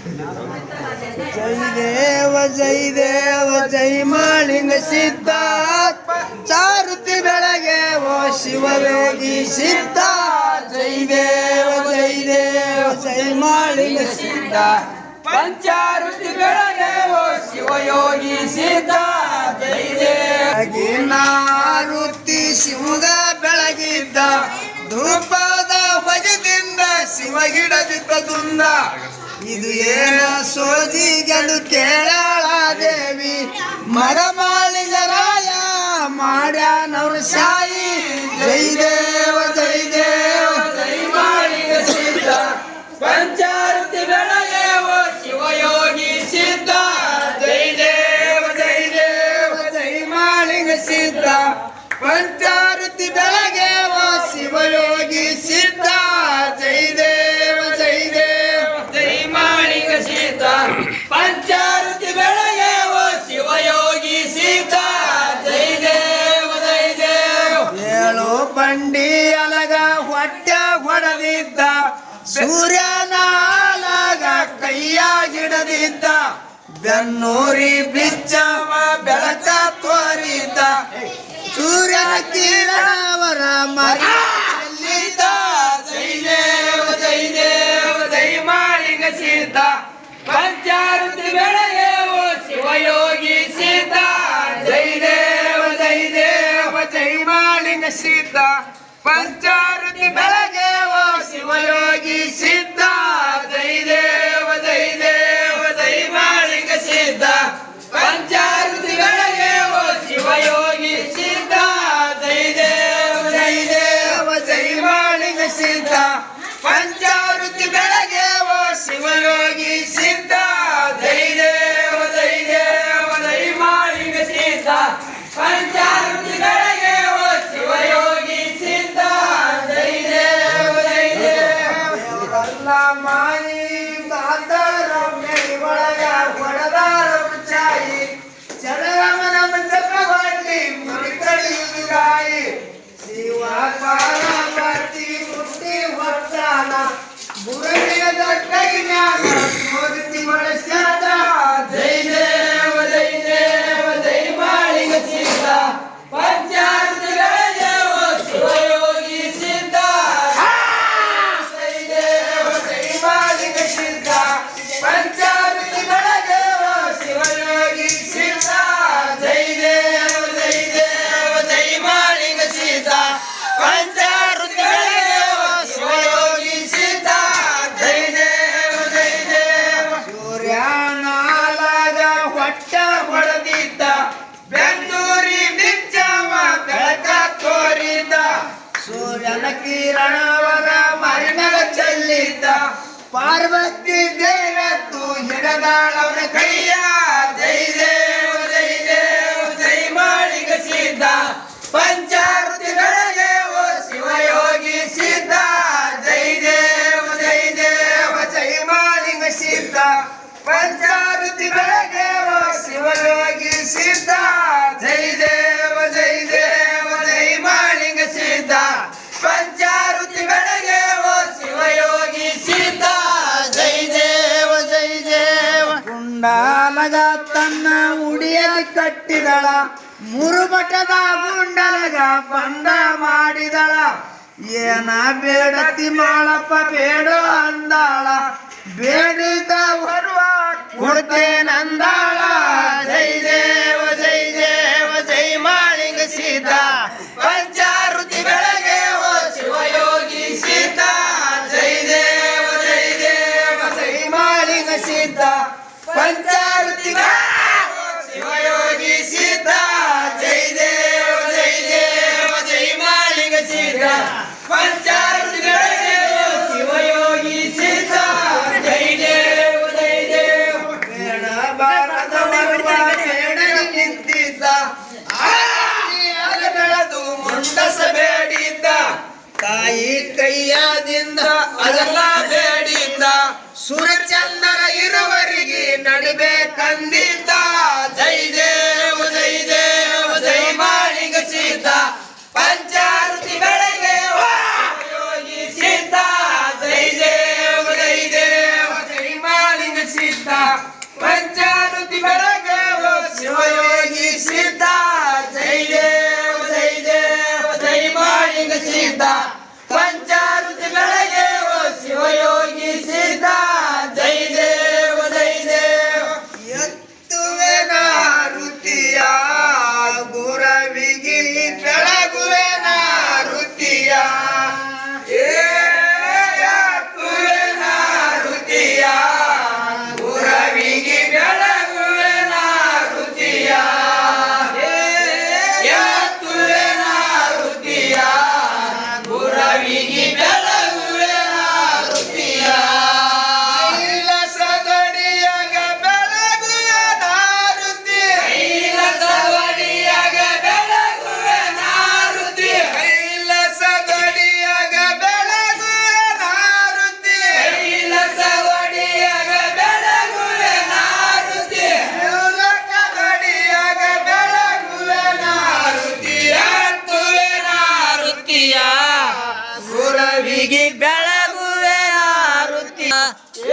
ಜೈ ದೇವ ಜೈ ದೇವ ಜೈ ಮಾಳಿಂಗ ಸಿದ್ಧ ಚಾರುತಿ ಬೆಳಗ್ಗೆ ಓ ಶಿವಯೋಗಿ ಸಿದ್ಧ ಜೈ ದೇವ ಜೈ ದೇವ ಜೈ ಮಾಳಿಂಗ ಸಿದ್ಧ ಪಂಚಾರುತಿ ಬೆಳಗ್ಗೆ ಓ ಶಿವಯೋಗಿ ಸಿದ್ಧ ಜೈ ದೇವ ನಾರುತಿ ಶಿವಗ ಬೆಳಗಿದ್ದ ಧೂಪದ ಭಜದಿಂದ ಶಿವ ಗಿಡದಿದ್ದ ದುಂದ ಇದು ಏನ ಸೋಜಿಗೆಂದು ಕೇಳಾಳ ದೇವಿ ಮರಮಾಳಿಗರಾಯ ಮಾಡ್ಯಾನವ್ರ ಶಾಯಿ ಜೈ ದೇವ ಜೈ ದೇವ ಜೈ ಮಾಳಿಗ ಸಿದ್ಧ ಪಂಚಾರುತಿ ಬೆಳಗ್ಗೆ ಓ ಶಿವಯೋಗಿ ಸಿದ್ಧ ಜೈ ದೇವ ಜೈ ದೇವ ಜೈ ಮಾಳಿಂಗ ಸಿದ್ಧ ಪಂಚಾರುತಿ ಬೆಳಗ್ಗೆ ಓ ಶಿವಯೋಗಿ ಸಿದ್ಧ ಜೈ ದೇವ ಜೈ ದೇವ ಜೈ ಮಾಳಿಗ ಸಿದ್ಧ ಪಂಚಾರುತಿ ಬೆಳಗ್ಗೆ ಓ ಶಿವಯೋಗಿ ಸಿದ್ಧ ಜೈ ದೇವ ಜೈ ದೇವ ಏಳು ಬಂಡಿ ಅಲಗ ಹೊಟ್ಟೆ ಹೊಡೆದಿದ್ದ ಸೂರ್ಯನಾಲಗ ಕೈಯಾಗಿಡದಿದ್ದ ಬೆನ್ನೂರಿ ಬಿಚ್ಚವ ಬೆಳಕ ತೋರಿದ್ದ ಸೂರ್ಯನ ಕಿರಣವರ ಮರ ಚೆಲ್ಲಿದ್ದ. ಜೈ ದೇವ ಜೈ ದೇವ ಜೈ ಮಾಳಿಗ ಸಿದ್ಧ ಪಂಚಾರುತಿ ಬೆಳಗ್ಗೆ ಓ ಶಿವಯೋಗಿ ಸಿದ್ಧ ಜೈ ದೇವ ಜೈ ದೇವ ಜೈ ಮಾಲಿಂಗ ಸಿದ್ಧ ಪಂಚಾರುತಿ ಬೆಳಗ್ಗೆ ಓ ಶಿವಯೋಗಿ ಸಿದ್ಧ ಜೈ ದೇವ ಜೈ ದೇವ ಜೈ ಮಾಳಿಗ ಸಿದ್ಧ ಪಂಚಾರುತಿ ಬೆಳಗ್ಗೆ ಓ ಶಿವಯೋಗಿ ಸಿದ್ಧ ಜೈ ದೇವ ಜೈ ದೇವ ಜೈ ಮಾಲಿಂಗ ಸಿದ್ಧ ಪಂಚಾರುತಿ ಬೆಳಗ್ಗೆ ಓ ಶಿವಯೋಗಿ ಸಿದ್ಧ ಜೈ ದೇವ ಜೈ ದೇವ ಜೈ ಮಾಳಿಗ ಸಿದ್ಧ ಪಂಚಾರುತಿ ಬೆಳಗ್ಗೆ ಓ ಶಿವಯೋಗಿ ಸಿದ್ಧ ಜೈ ದೇವ ಜೈ ದೇವ ಎಲ್ಲ ಮಾಯಿ ದಾತಾರ ಒಳಗ ಹೊಡೆದಾರ ಚಾಯಿ ಚರಗಮನ ಜಪವಾಡಿ ಮುಡಿಕಡಿಯುಗಾಯಿ ಶಿವ ಪಾರ್ವತಿ ಮುಟ್ಟಿ ಹೊತ್ತಾನ ಬುರಣಿಯ ದಟ್ಟೈ ಜ್ಞಾನ ಮೂರ್ತಿ ಬಳಸ್ಯಾದ ಜೈ ದೇವ ಜೈ ದೇವ ಜೈ ಮಾಳಿಗ ಸಿದ್ಧ ಪಂಚಾರುತಿ ಬೆಳಗ್ಗೆ ಓ ಶಿವಯೋಗಿ ಸಿದ್ಧ ಜೈ ದೇವ ಜೈ ಮಾಳಿಗ ಸಿದ್ಧ ಪಂಚಾರುತಿ ಬೆಳಗ್ಗೆ ಓ ಶಿವಯೋಗಿ ಸಿದ್ಧ ಜೈ ದೇವ ಜೈ ದೇವ ಜೈ ಮಾಳಿಗ ಸಿದ್ಧ ಪಂಚಾರುತಿ ಬೆಳಗ್ಗೆ ಓ ಶಿವಯೋಗಿ ಸಿದ್ಧ ಜೈ ದೇವ ಜೈ ದೇವ ಸೂರ್ಯನಾಲಗ ಹೊಟ್ಟ ಹೊಡೆದಿದ್ದ ಬೆನ್ನೂರಿ ಬಿಚ್ಚವ ಬೆಳಕ ತೋರಿದ್ದ ಸೂರ್ಯನ ಕಿರಣವರ ಮರಿನಗ ಚೆಲ್ಲಿದ್ದ ಪಾರ್ವತಿ ದೇವತ್ತು ಹಿಡದಾಳವನ ಕೈಯ ಜೈ ದೇವ ಜೈ ದೇವ ಜೈ ಮಾಳಿಗ ಸಿದ್ಧ ಪಂಚಾರುತಿ ಬೆಳಗ್ಗೆ ಓ ಶಿವಯೋಗಿ ಸಿದ್ಧ ಜೈ ದೇವ ಜೈ ದೇವ ಜೈ ಮಾಲಿಂಗ ಸಿದ್ಧ ಪಂಚಾರುತಿ ಬೆಳಗ್ಗೆ ಓ ಶಿವಯೋಗಿ ಸಿದ್ಧ ಜೈ ದೇವ ಜೈ ದೇವ ಜೈ ಮಾಳಿಗ ಸಿದ್ಧ ಪಂಚಾರುತಿ ಬೆಳಗ್ಗೆ ಓ ಶಿವಯೋಗಿ ಸಿದ್ಧ ಜೈ ದೇವ ಜೈ ದೇವ ಗುಂಡಾಲಗ ತನ್ನ ಉಡಿಯಲ್ಲಿ ಕಟ್ಟಿದಳ ಮೂರು ಮಠದ ಗುಂಡಲಗ ಬಂದ ಮಾಡಿದಳ ಏನ ಬೇಡತಿ ಮಾಳಪ್ಪ ಬೇಡೋ ಅಂದಾಳ ಬೇಡಿದ ಬರುವ ಕೊಡ್ತೇನಂದಾಳ ಜೈ ದೇವ ಜೈ ದೇವ ಜೈ ಮಾಳಿಂಗ ಸಿದ್ಧ ಪಂಚಾರುತಿ ಬೆಳಗ್ಗೆ ಓ ಶಿವಯೋಗಿ ಸಿದ್ಧ ಜೈ ದೇವ ಜೈ ದೇವ ಜೈ ಮಾಳಿಗ ಸಿದ್ಧ ಪಂಚಾರುತಿ ಶಿವಯೋಗಿ ಸಿದ್ಧ ಜೈ ದೇವ ಜೈ ದೇವ ಜೈ ಮಾಳಿಂಗ ಸಿದ್ಧ ಪಂಚಾರುತಿ ಬೆಳಗ್ಗೆ ಓ ಶಿವಯೋಗಿ ಸಿದ್ಧ ಜೈ ದೇವ ಜೈ ದೇವ ಬೇಡ ಬಾರದ ಬರುವ ಬೇಡನೆ ನಿಂತಿದ್ದ ಆದಿಯಾಗ ಬೆಳೆದು ಮುಂಡಸ ಬೇಡಿದ್ದ ತಾಯಿ ಕೈಯಾದಿಂದ ಅದೆಲ್ಲ ಬೇಡಿದ್ದ ಸುರಚಂದರ ಇರುವರಿಗೆ ನಡುವೆ ಕಂದಿದ್ದ ಜೈ ದೇವ ಜೈ ದೇವ ಜೈ ಮಾಳಿಗ ಸಿದ್ಧ ಪಂಚಾರುತಿ ಬೆಳಗ್ಗೆ ಓ ಯೋಗಿ ಸಿದ್ಧ ಜೈ ದೇವ ಜೈ ದೇವ ಜೈ ಮಾಲಿಂಗ ಪಂಚಾರುತಿ ಬೆಳಗವ ಶಿವಯೋಗಿ ಸಿದ್ಧ ಜೈ ದೇವ ಜೈ ದೇವ ಜೈ ಮಾಳಿಂಗ ಸಿದ್ಧ ಪಂಚಾರುತಿ ಬೆಳಗವ ಶಿವಯೋಗಿ ಸಿದ್ಧ ಜೈ ದೇವ ಜೈ ದೇವ ಎತ್ತುವೆ ನಾರುತಿಯ ಗುರವಿಗೆ ಬೆಳಗುವೆ ನಾರುತಿಯ ಏ ಎತ್ತುವೆ ನಾರುತಿಯ ಗುರವಿಗೆ ಬೆಳಗುವೆ ನಾರುತಿಯ ಎತ್ತುವೆ ನಾರುತಿಯ ಗುರವಿಗೆ ಬೆಳಗುವೆ ನಾರುತಿಯ ಕೈಲಾಸದಡಿಯಾಗ ಬೆಳಗುವೆ ನಾರುತಿ ಕೈಲಾಸವಡಿಯಾಗ ಬೆಳಗುವೆ ನಾರುತಿ ಕೈಲಾಸದಡಿಯಾಗ ಬೆಳಗುವೆ ನಾರುತಿ ಕೈಲಾಸವಡಿಯಾಗ ಬೆಳಗುವೆ ನಾರುತಿ ಮೂಲಕದಡಿಯಾಗ ಬೆಳಗುವೆ ನಾರುತಿ ಎತ್ತುವೆ ನಾರುತಿಯ ಗುರವಿಗೆ ಬೆಳಗುವೆ ನಾರುತಿಯ